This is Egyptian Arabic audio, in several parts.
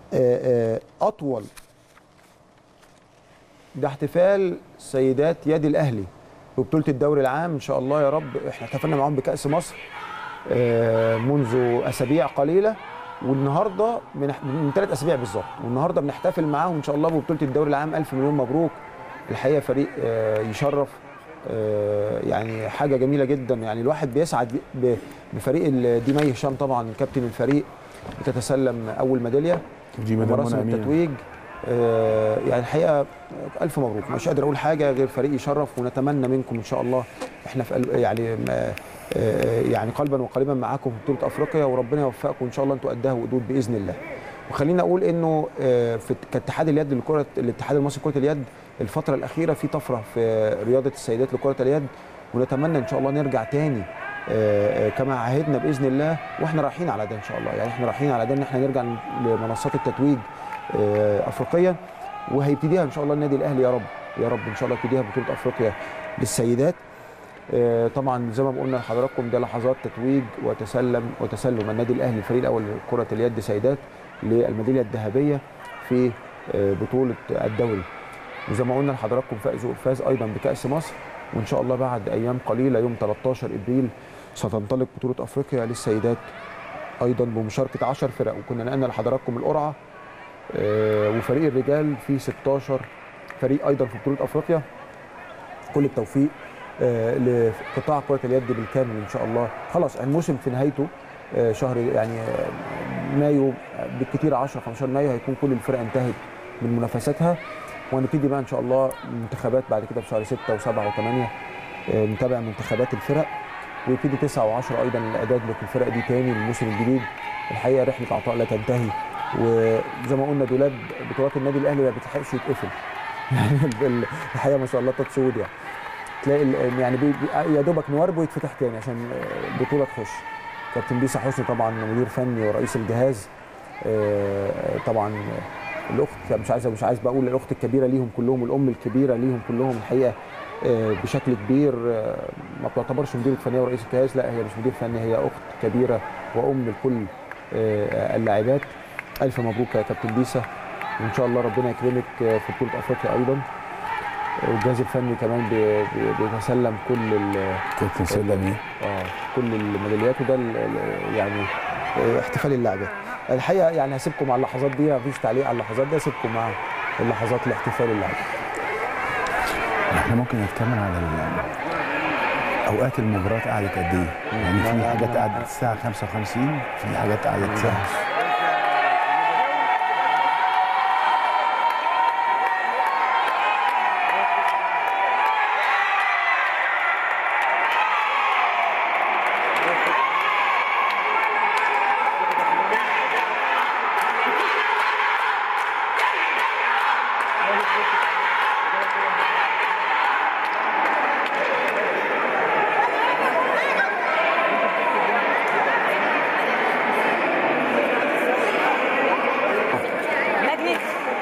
آه، آه، اطول ده احتفال سيدات يد الاهلي ببطوله الدوري العام ان شاء الله يا رب احنا احتفلنا معاهم بكاس مصر آه، منذ اسابيع قليله والنهارده من من ثلاث اسابيع بالظبط والنهارده بنحتفل معاهم ان شاء الله ببطوله الدوري العام الف مليون مبروك الحقيقه فريق آه، يشرف آه، يعني حاجه جميله جدا يعني الواحد بيسعد ب- بفريق ال- دي مي هشام طبعا كابتن الفريق بتتسلم اول ميداليه ودي مدام مراسم منى أمينة. التتويج آه، يعني الحقيقه الف مبروك مش قادر اقول حاجه غير فريق يشرف ونتمنى منكم ان شاء الله احنا في قلب يعني ما- آه، يعني قلبا وقالبا معاكم في بطوله افريقيا وربنا يوفقكم ان شاء الله انتوا قدها وقدود باذن الله وخلينا اقول انه آه، في كاتحاد اليد لكره الاتحاد المصري لكره اليد الفتره الاخيره في طفره في رياضه السيدات لكره اليد ونتمنى ان شاء الله نرجع تاني آه، آه، كما عهدنا باذن الله واحنا رايحين على ده ان شاء الله يعني احنا رايحين على ده ان احنا نرجع لمنصات التتويج آه، افريقيا وهيبتديها ان شاء الله النادي الاهلي يا رب يا رب ان شاء الله يبتديها بطوله افريقيا للسيدات آه، طبعا زي ما قلنا لحضراتكم ده لحظات تتويج وتسلم وتسلم النادي الاهلي الفريق الاول لكره اليد سيدات للميداليه الذهبيه في آه، بطوله الدوري وزي ما قلنا لحضراتكم فازوا فاز ايضا بكاس مصر وان شاء الله بعد ايام قليله يوم 13 ابريل ستنطلق بطوله افريقيا للسيدات ايضا بمشاركه 10 فرق وكنا نقلنا لحضراتكم القرعه آه، وفريق الرجال فيه 16 فريق ايضا في بطوله افريقيا كل التوفيق آه، لقطاع كره اليد بالكامل ان شاء الله خلاص الموسم في نهايته آه، شهر يعني آه، مايو بالكثير 10 15 مايو هيكون كل الفرق انتهت من منافساتها وهنبتدي بقى ان شاء الله منتخبات بعد كده في شهر 6 و7 و8 نتابع منتخبات الفرق ويبتدي 9 و10 ايضا الاعداد للفرق دي تاني للموسم الجديد الحقيقه رحله عطاء لا تنتهي وزي ما قلنا دولاب بطولات النادي الاهلي ما بتلحقش يتقفل يعني ال- الحقيقه ما شاء الله تات سود يعني تلاقي ال- يعني بي بي- يا دوبك نوارب ويتفتح تاني عشان البطوله تخش كابتن بيسا حسني طبعا مدير فني ورئيس الجهاز آه، طبعا الاخت مش عايز مش عايز بقول الاخت الكبيره ليهم كلهم الام الكبيره ليهم كلهم الحقيقه آه، بشكل كبير آه، ما بتعتبرش مديره فنيه ورئيس الجهاز لا هي مش مدير فني هي اخت كبيره وام لكل آه، اللاعبات الف مبروك يا كابتن بيسا وان شاء الله ربنا يكرمك آه، في بطوله افريقيا ايضا والجهاز الفني كمان بي- بي- بيتسلم كل ال- كابتن سلمي اه كل الميداليات وده ال- ال- يعني آه، احتفال اللاعبات الحقيقه يعني هسيبكم مع اللحظات دي مفيش تعليق على اللحظات دي هسيبكم مع اللحظات الاحتفال اللاعبات احنا ممكن نتكلم على ال- اوقات المباراه قعدت قد ايه؟ يعني في حاجات قعدت الساعه 55 في حاجات قعدت ساعه مجدي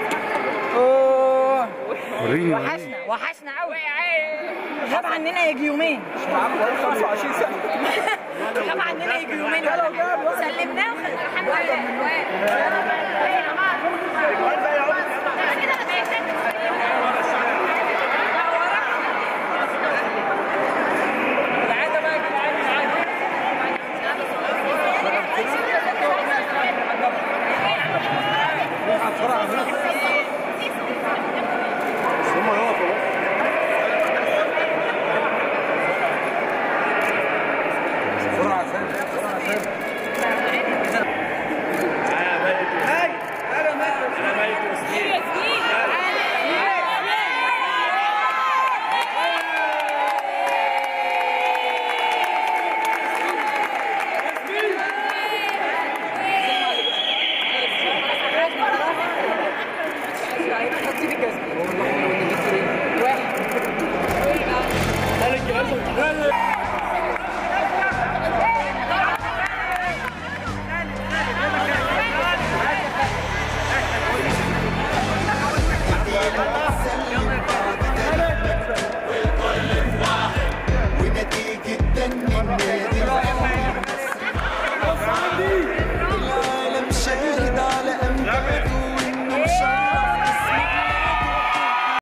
اوه وريني وحشنا وحشنا قوي غاب عننا يجي يومين 25 سنه غاب عننا يجي يومين سلمناه الحمد لله